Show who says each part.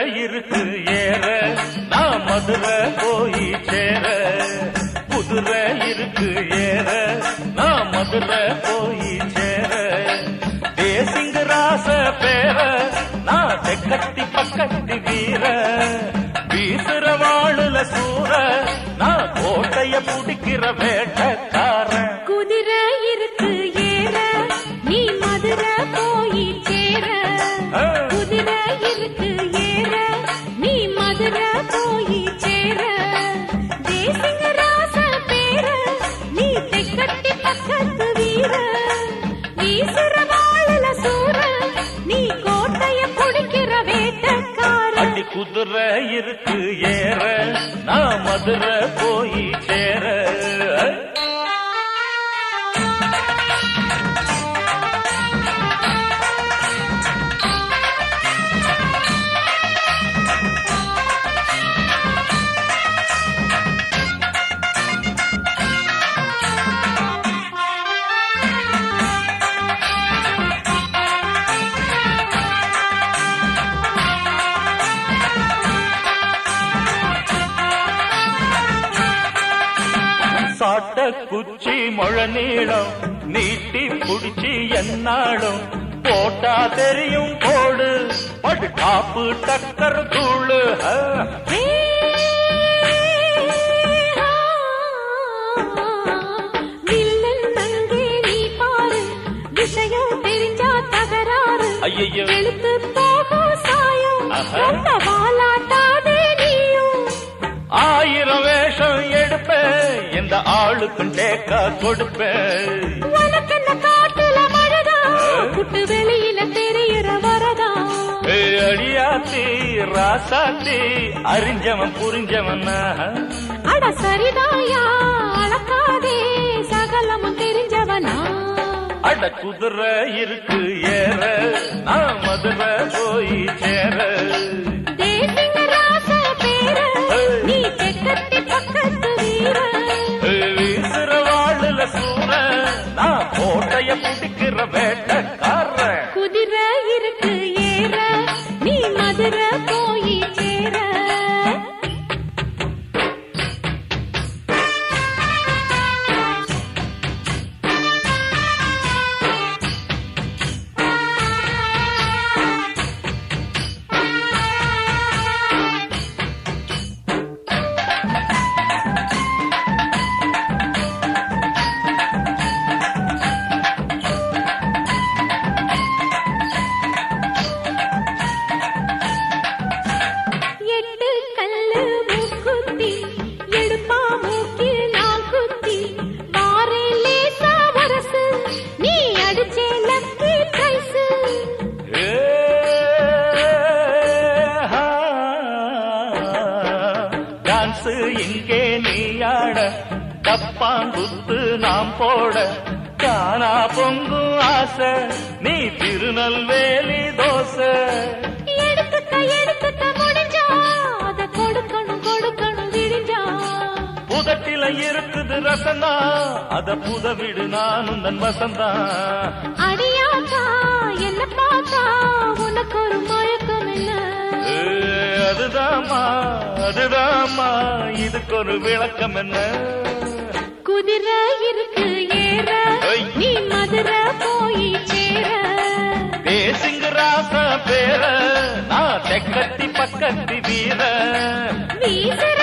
Speaker 1: இருக்கு ஏற நான் மதுரை போய் சேர குதிரை இருக்கு ஏற நான் மதுரை போய் சேர தேசிங்க ராச பேர நான் தெக்கத்தி பக்கத்தி வீர வீசுற வாழுல சூற நான் கோட்டைய புடிக்கிற வேட்டக்காரன்
Speaker 2: குதிரை இருக்கு ஏற நீ மதுரை போய் சேர
Speaker 1: ஆ.
Speaker 2: குதிரை இருக்கு ஏற நீ மதுரை போய் சேர தேசிங்க ராச பேர நீ தெக்கத்தி பக்கத்து வீர வீசுற வாழல சூற நீ கோட்டைய புடிக்கிற வேட்டக்கார
Speaker 1: அடி குதிரை இருக்கு ஏற நான் மதுரை போய் சேர சாட்ட குச்சி முழ நீளம் நீட்டி புடிச்சி என்னாலும் போட்டா தெரியும் போடு படு காப்பு டக்கர் தூளு ஆ.
Speaker 2: வில்லன் அங்கே நீ பாரு விஷயம் தெரிஞ்சா தகராறு
Speaker 1: ஐயையோ.
Speaker 2: வெளுத்து போகும் சாயம்
Speaker 1: ஆஹா.
Speaker 2: ரொம்ப வாலாட்டாதே நீயும்
Speaker 1: ஆயிரம் வேஷம் எடுப்பேன் எந்த ஆளுக்கும் டேக்கா கொடுப்பேன்
Speaker 2: உனக்கு என்ன காட்டுல மழதா குட்டு வெளியில தெரியுற வரதா
Speaker 1: ஏய், அடியாத்தி ராசாத்தி அறிஞ்சவன் புரிஞ்சவன் நான்.
Speaker 2: அட சரிதாயா அளக்காதே சகலமும் தெரிஞ்சவனா
Speaker 1: அட குதிரை இருக்கு ஏற நான் மதுரை போய் சேர
Speaker 2: தேசிங்க ராச பேர நீ தெக்கத்தி பக்கத்து வீர
Speaker 1: ஏய், வீசுற வாழுல சூற நான் கோட்டைய பிடிக்கிற வேட்டக்காரன்
Speaker 2: குதிரை இருக்கு ஏற நீ மதுரை போய் சேர எட்டு கல்லு மூக்குத்தி எடுப்பா மூக்கில் நான் குத்தி வாரே லேசா வரசு நீ அடிச்சே லக்கி பிரைஸ்
Speaker 1: டான்ஸ் இங்கே நீ ஆட டப்பாங்குத்து நாம் போட காணா பொங்கும் ஆசை நீ திருநெல்வேலி தோசை
Speaker 2: எடுத்துக்க எடுத்துக்க முடிஞ்சா அத கொடுக்கணும் கொடுக்கணும் விடிஞ்சா
Speaker 1: புதட்டில இருக்குது ரசனா அத புதவிடு நானும் நன் வசந்தா
Speaker 2: அடியாக்கா என்ன பார்த்தா உனக்கு ஒரு மயக்கம் என்ன
Speaker 1: ஏ, அதுதாம்மா அதுதாம்மா இதுக்கு ஒரு விளக்கம் என்ன
Speaker 2: குதிரை இருக்கு ஏற
Speaker 1: ஐ.
Speaker 2: நீ மதுரை போய் சேர
Speaker 1: தேசிங்க ராச பேர நான் தெக்கத்தி பக்கத்தி வீர
Speaker 2: வீசுற